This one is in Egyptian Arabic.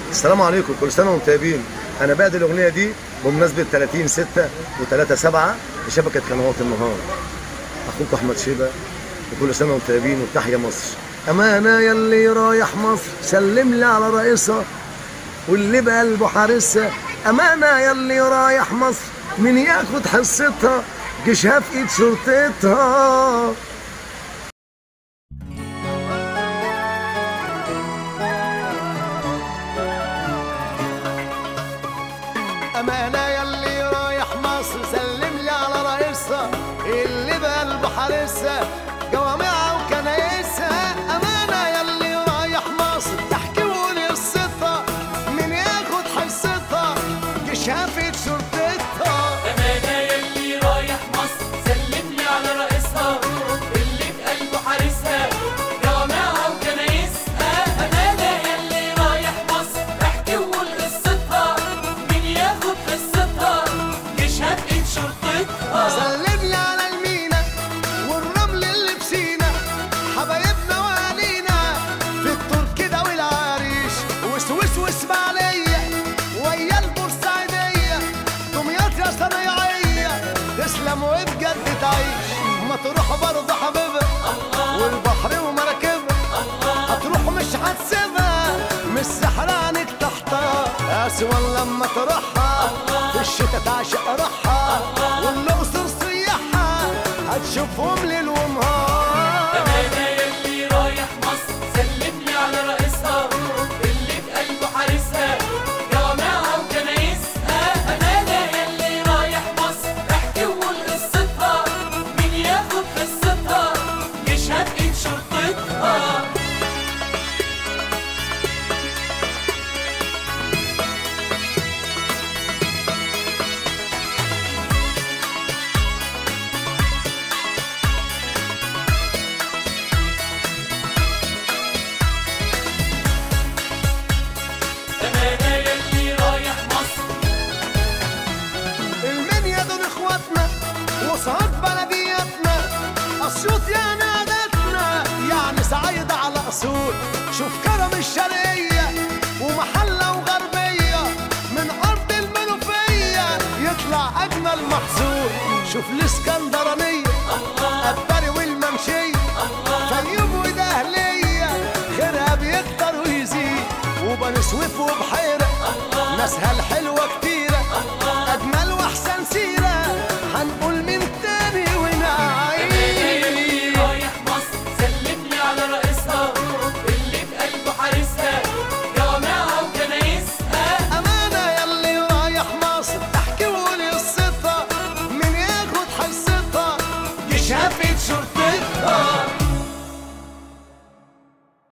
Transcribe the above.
السلام عليكم كل سنه وانتم طيبين انا بادئ الاغنيه دي بمناسبه 30 6 و3 7 لشبكه قنوات النهار اخوك احمد شيبه وكل سنه وانتم طيبين وتحيا مصر امانه يلي رايح مصر سلم لي على رئيسها واللي بقلبه حارسها امانه يلي رايح مصر مين ياخد حصتها جيشها في ايد شرطتها أمانة يلي رايح مصر سلم لي على رئيسها اللي بقلبه حارسها جوامعها وكنايسها أمانة يلي رايح مصر تحكي وقولي قصتها مين ياخد حصتها جيشها في إيد شرطتها أمانة يلي رايح مصر سلم لي على رئيسها اللي في قلبه حارسها جوامعها وكنايسها أمانة يلي رايح مصر احكي وقول قصتها مين ياخد قصتها جيشها في إيد شرطتها سلم لي على المينا والرمل اللي بسينا حبايبنا وأهالينا في الطور كده والعريش وسويس واسماعيلية ويا البورسعيدية دمياط يا صنايعية تسلم وبجد تعيش ما تروح برضه حبيبها والبحر ومراكبها هتروح مش هتسيبها مش سحرانك تحتها أسوان لما تروحها في الشتا تعشق روحها والأقصر سياحها هتشوفهم ليل ونهار أمانة يلي رايح مصر سلم لي على رئيسها اللي في قلبه حارسها جوامعها وكنايسها أمانة يلي رايح مصر احكي وقول قصتها مين ياخد قصتها جيشها في إيد شرطتها أمانة يلي رايح مصر المنيا دول اخواتنا وصعد بلدياتنا اسيوط يا نادتنا يعني سعيدة على اصول شوف كرم الشرقية ومحلة وغربية من ارض المنوفية يطلع اجمل محصول شوف الاسكندرانية الدري والممشية فاليوم ودهلية خيرها بيكتر ويزيد وبني سويف وبحيرة ناسها الحلوة كتير